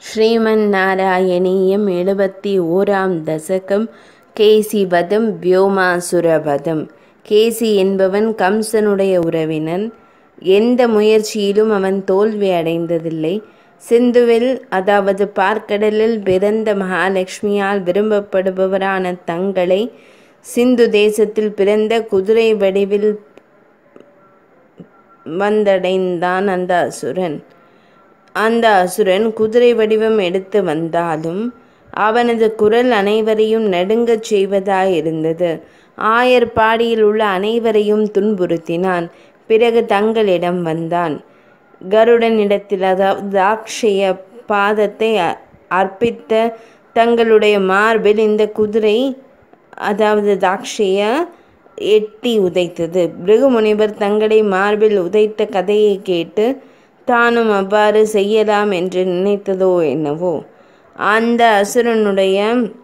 ஸ்ரீமன் நாராயணீயம் எழுபத்தி ஓராம் தசகம் கேசி வதம் வியோமாசுர வதம் கேசி என்பவன் கம்சனுடைய உறவினன் எந்த முயற்சியிலும் அவன் தோல்வி அடைந்ததில்லை சிந்துவில் அதாவது பார்க்கடலில் பிறந்த மகாலட்சுமியால் விரும்பப்படுபவரான தங்களை சிந்து தேசத்தில் பிறந்த குதிரை வடிவில் வந்தடைந்தான் அந்த அசுரன் அந்த அசுரன் குதிரை வடிவம் எடுத்து வந்தாலும் அவனது குரல் அனைவரையும் நடுங்கச் செய்வதாயிருந்தது ஆயர்பாடியில் உள்ள அனைவரையும் துன்புறுத்தினான் பிறகு தங்களிடம் வந்தான் கருடனிடத்தில் அதாவது தாக்ஷய பாதத்தை அர்ப்பித்த தங்களுடைய மார்பில் இந்த குதிரை அதாவது தாக்ஷய எட்டி உதைத்தது பிருகுமுனிவர் தங்களை மார்பில் உதைத்த கதையை கேட்டு தானும் அவ்வாறு செய்யலாம் என்று நினைத்ததோ என்னவோ அந்த அசுரனுடைய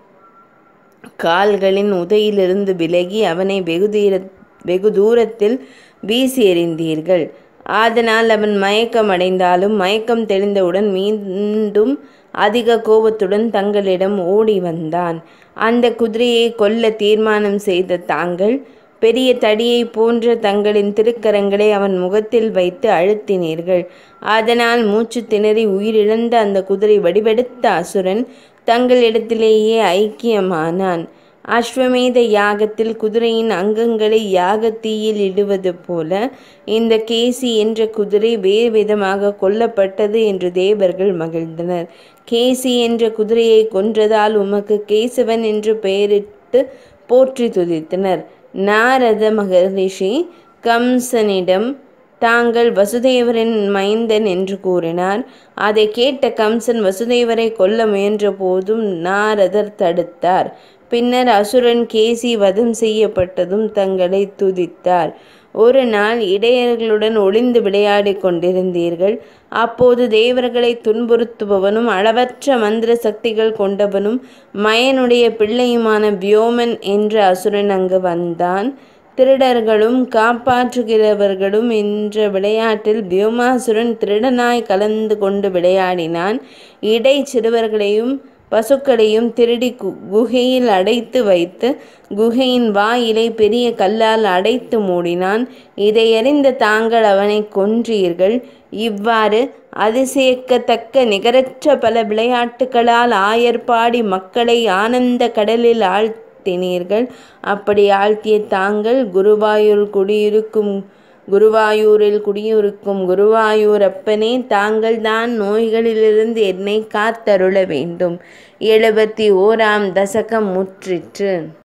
கால்களின் உதையிலிருந்து விலகி அவனை வெகு தீர வெகு தூரத்தில் வீசி எறிந்தீர்கள் அதனால் அவன் மயக்கம் அடைந்தாலும் மயக்கம் தெளிந்தவுடன் மீண்டும் அதிக கோபத்துடன் தங்களிடம் ஓடி வந்தான் அந்த குதிரையை கொல்ல தீர்மானம் செய்த தாங்கள் பெரிய தடியை போன்ற தங்களின் திருக்கரங்களை அவன் முகத்தில் வைத்து அழுத்தினீர்கள் அதனால் மூச்சு திணறி உயிரிழந்த அந்த குதிரை வடிவெடுத்த அசுரன் தங்களிடத்திலேயே ஐக்கியமானான் அஸ்வமேத யாகத்தில் குதிரையின் அங்கங்களை யாகத்தீயில் இடுவது போல இந்த கேசி என்ற குதிரை வேறு விதமாக கொல்லப்பட்டது என்று தேவர்கள் மகிழ்ந்தனர் கேசி என்ற குதிரையை கொன்றதால் உமக்கு கேசவன் என்று பெயரிட்டு போற்றி துதித்தனர் நாரத மகரிஷி கம்சனிடம் தாங்கள் வசுதேவரின் மைந்தன் என்று கூறினார் அதை கேட்ட கம்சன் வசுதேவரை கொல்ல முயன்ற போதும் நாரதர் தடுத்தார் பின்னர் அசுரன் கேசி வதம் செய்யப்பட்டதும் தங்களை துதித்தார் ஒரு நாள் இடையர்களுடன் ஒளிந்து விளையாடி கொண்டிருந்தீர்கள் அப்போது தேவர்களை துன்புறுத்துபவனும் அளவற்ற மந்திர சக்திகள் கொண்டவனும் மயனுடைய பிள்ளையுமான வியோமன் என்ற அசுரன் அங்கு வந்தான் திருடர்களும் காப்பாற்றுகிறவர்களும் என்ற விளையாட்டில் வியோமாசுரன் திருடனாய் கலந்து கொண்டு விளையாடினான் இடை சிறுவர்களையும் பசுக்களையும் திருடி குகையில் அடைத்து வைத்து குகையின் வாயிலை பெரிய கல்லால் அடைத்து மூடினான் இதையறிந்த தாங்கள் அவனை கொன்றீர்கள் இவ்வாறு அதிசயக்கத்தக்க நிகரற்ற பல விளையாட்டுகளால் ஆயர்பாடி மக்களை ஆனந்த கடலில் ஆழ்த்தினீர்கள் அப்படி ஆழ்த்திய தாங்கள் குருவாயூர் குடியிருக்கும் குருவாயூரில் குடியிருக்கும் குருவாயூரப்பனே தாங்கள் தான் நோய்களிலிருந்து என்னை காத்தருள வேண்டும் எழுபத்தி ஓராம் தசகம் முற்றிற்று